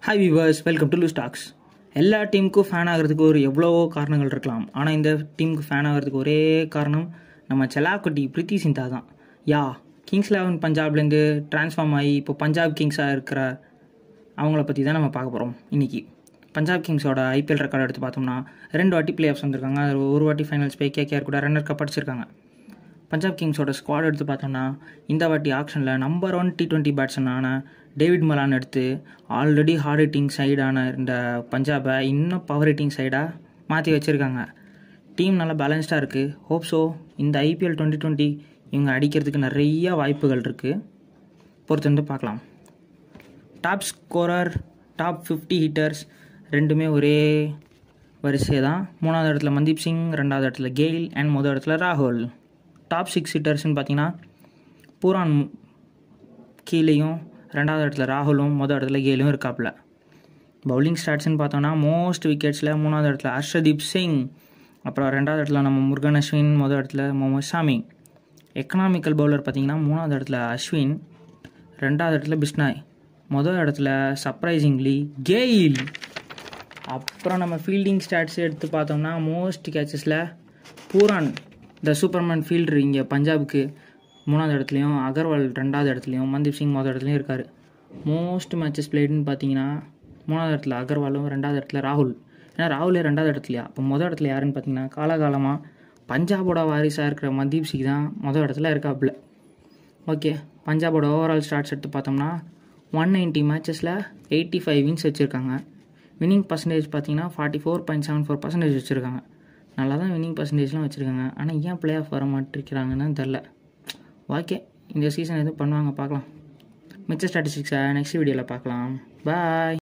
hi viewers welcome to Lou stacks எல்லா டீமுக்கும் fan ஆகிறதுக்கு ஒரு எவ்வளவோ காரணங்கள் இருக்கலாம் ஆனால் இந்த டீமுக்கு ஃபேன் ஆகிறதுக்கு ஒரே காரணம் நம்ம செலாக்குட்டி பிரித்தி சிந்தா தான் யா கிங்ஸ் லெவன் பஞ்சாப்லேருந்து ட்ரான்ஸ்ஃபார்ம் ஆகி இப்போ பஞ்சாப் கிங்ஸாக இருக்கிற அவங்கள பற்றி தான் நம்ம பார்க்க போகிறோம் இன்றைக்கி பஞ்சாப் கிங்ஸோட ஐபிஎல் ரெக்கார்டு எடுத்து பார்த்தோம்னா ரெண்டு வாட்டி பிளே ஆஃப்ஸ் வந்திருக்காங்க அது ஒரு வாட்டி ஃபைனல்ஸ் போய் கேகேஆர் கூட ரன்னர் கப் அடிச்சிருக்காங்க பஞ்சாப் கிங்ஸோட ஸ்குவாட் எடுத்து பார்த்தோம்னா இந்த வாட்டி ஆக்ஷனில் நம்பர் ஒன் டி டுவெண்ட்டி பேட்ஸ்மேனான டேவிட் மலான் எடுத்து ஆல்ரெடி ஹார்ட் ஹிட்டிங் சைடான இந்த பஞ்சாபை இன்னும் பவர் ஹிட்டிங் சைடாக மாற்றி வச்சுருக்காங்க டீம் நல்லா பேலன்ஸ்டாக இருக்குது ஹோப் ஸோ இந்த ஐபிஎல் டுவெண்ட்டி டுவெண்ட்டி இவங்க அடிக்கிறதுக்கு நிறைய வாய்ப்புகள் இருக்குது பொறுத்து வந்து பார்க்கலாம் top scorer top fifty hitters ரெண்டுமே ஒரே வரிசை தான் மூணாவது இடத்துல மந்தீப் சிங் ரெண்டாவது இடத்துல கெயில் அண்ட் முதல் இடத்துல ராகுல் டாப் சிக்ஸ் ஹிட்டர்ஸ்னு பார்த்தீங்கன்னா பூரான் கீழேயும் ரெண்டாவது இடத்துல ராகுலும் முதல் இடத்துல கேலும் இருக்காப்புல பவுலிங் ஸ்டாட்ஸ்னு பார்த்தோன்னா மோஸ்ட் விக்கெட்ஸில் மூணாவது இடத்துல ஹர்ஷதீப் சிங் அப்புறம் ரெண்டாவது இடத்துல நம்ம முருகன் அஸ்வின் முதல் இடத்துல முகமது ஷாமி எக்கனாமிக்கல் பவுலர் பார்த்தீங்கன்னா மூணாவது இடத்துல அஸ்வின் ரெண்டாவது இடத்துல பிஸ்னாய் முதல் இடத்துல சர்ப்ரைசிங்லி கெயில் அப்புறம் நம்ம ஃபீல்டிங் ஸ்டாட்ஸ் எடுத்து பார்த்தோம்னா மோஸ்ட் கேச்சஸில் பூரான் த சூப்பர்மேன் ஃபீல்டர் இங்கே பஞ்சாபுக்கு மூணாவது இடத்துலையும் அகர்வால் ரெண்டாவது இடத்துலையும் மந்தீப் சிங் முதல் இடத்துலையும் இருக்கார் மோஸ்ட் மேட்சஸ் பிளேடுன்னு பார்த்தீங்கன்னா மூணாவது இடத்துல அகர்வாலும் ரெண்டாவது இடத்துல ராகுல் ஏன்னா ராகுலே ரெண்டாவது இடத்துலையா அப்போ முதல் இடத்துல யாருன்னு பார்த்தீங்கன்னா காலகாலமாக பஞ்சாபோட வாரிசாக இருக்கிற மந்தீப் சிங் தான் முதல் இடத்துல இருக்காப்புல ஓகே பஞ்சாபோட ஓவரால் ஸ்டார்ட்ஸ் எடுத்து பார்த்தோம்னா ஒன் நைன்ட்டி மேட்சஸில் எயிட்டி ஃபைவ் வின்ஸ் வச்சுருக்காங்க வின்னிங் பர்சன்டேஜ் பார்த்தீங்கன்னா forty four point seven four percentage வச்சுருக்காங்க நல்லா தான் வின்னிங் பர்சன்டேஜ்லாம் வச்சுருக்காங்க ஆனால் ஏன் பிளே ஆஃப் வர மாட்டிருக்கிறாங்கன்னு தெரில ஓகே இந்த சீசன் எதுவும் பண்ணுவாங்க பார்க்கலாம் மிச்ச ஸ்டாட்டிஸ்டிக்ஸை நெக்ஸ்ட் வீடியோவில் பார்க்கலாம் பாய்